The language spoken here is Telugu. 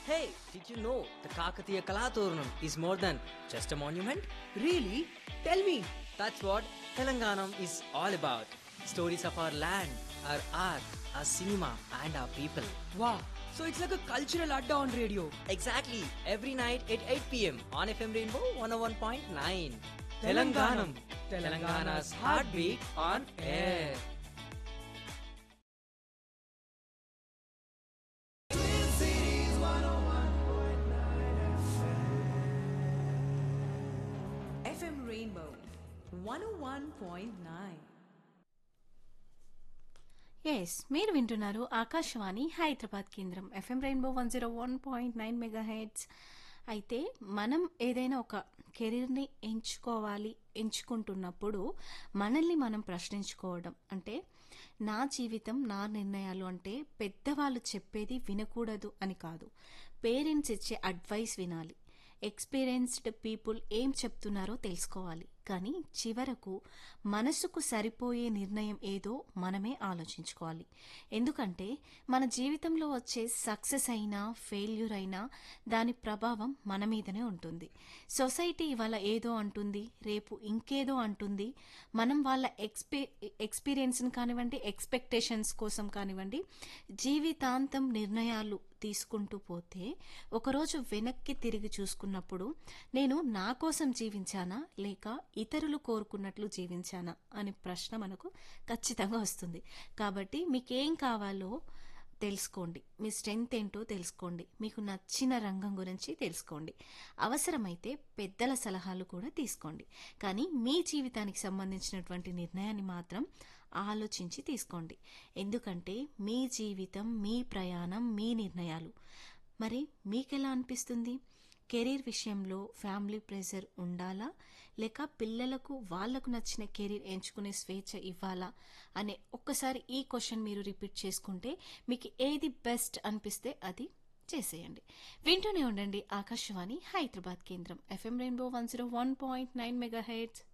Hey, did you know the Kakatiya Kalaturnam is more than just a monument? Really? Tell me. That's what Telanganam is all about. Stories of our land, our art, our cinema, and our people. Wow. So it's like a cultural adda on radio. Exactly, every night at 8 pm on FM Rainbow 101.9. Telanganam. Telanganam, Telangana's heartbeat on air. FM Rainbow 101.9. Yes మీరు వింటున్నారు ఆకాశవాణి హైదరాబాద్ కేంద్రం FM rainbow one zero one point nine mega hits అయితే మనం ఏదైనా ఒక కెరీర్ని ఎంచుకోవాలి ఎంచుకుంటున్నప్పుడు మనల్ని మనం ప్రశ్నించుకోవడం అంటే నా జీవితం నా నిర్ణయాలు అంటే పెద్దవాళ్ళు చెప్పేది వినకూడదు అని కాదు పేరెంట్స్ ఇచ్చే అడ్వైస్ వినాలి ఎక్స్పీరియన్స్డ్ పీపుల్ ఏం చెప్తున్నారో తెలుసుకోవాలి కానీ చివరకు మనసుకు సరిపోయే నిర్ణయం ఏదో మనమే ఆలోచించుకోవాలి ఎందుకంటే మన జీవితంలో వచ్చే సక్సెస్ అయినా ఫెయిల్యూర్ అయినా దాని ప్రభావం మన మీదనే ఉంటుంది సొసైటీ ఇవాళ ఏదో అంటుంది రేపు ఇంకేదో అంటుంది మనం వాళ్ళ ఎక్స్పీ ఎక్స్పీరియన్స్ని కానివ్వండి ఎక్స్పెక్టేషన్స్ కోసం కానివ్వండి జీవితాంతం నిర్ణయాలు తీసుకుంటూ పోతే ఒకరోజు వెనక్కి తిరిగి చూసుకున్నప్పుడు నేను నా కోసం జీవించానా లేక ఇతరులు కోరుకున్నట్లు జీవించానా అనే ప్రశ్న మనకు ఖచ్చితంగా వస్తుంది కాబట్టి మీకేం కావాలో తెలుసుకోండి మీ స్ట్రెంగ్త్ ఏంటో తెలుసుకోండి మీకు నచ్చిన రంగం గురించి తెలుసుకోండి అవసరమైతే పెద్దల సలహాలు కూడా తీసుకోండి కానీ మీ జీవితానికి సంబంధించినటువంటి నిర్ణయాన్ని మాత్రం ఆలోచించి తీసుకోండి ఎందుకంటే మీ జీవితం మీ ప్రయాణం మీ నిర్ణయాలు మరి మీకెలా అనిపిస్తుంది కెరీర్ విషయంలో ఫ్యామిలీ ప్రెషర్ ఉండాలా లేక పిల్లలకు వాళ్లకు నచ్చిన కెరీర్ ఎంచుకునే స్వేచ్ఛ ఇవ్వాలా అనే ఒక్కసారి ఈ క్వశ్చన్ మీరు రిపీట్ చేసుకుంటే మీకు ఏది బెస్ట్ అనిపిస్తే అది చేసేయండి వింటూనే ఉండండి ఆకాశవాణి హైదరాబాద్ కేంద్రం FM rainbow one zero one point nine mega heads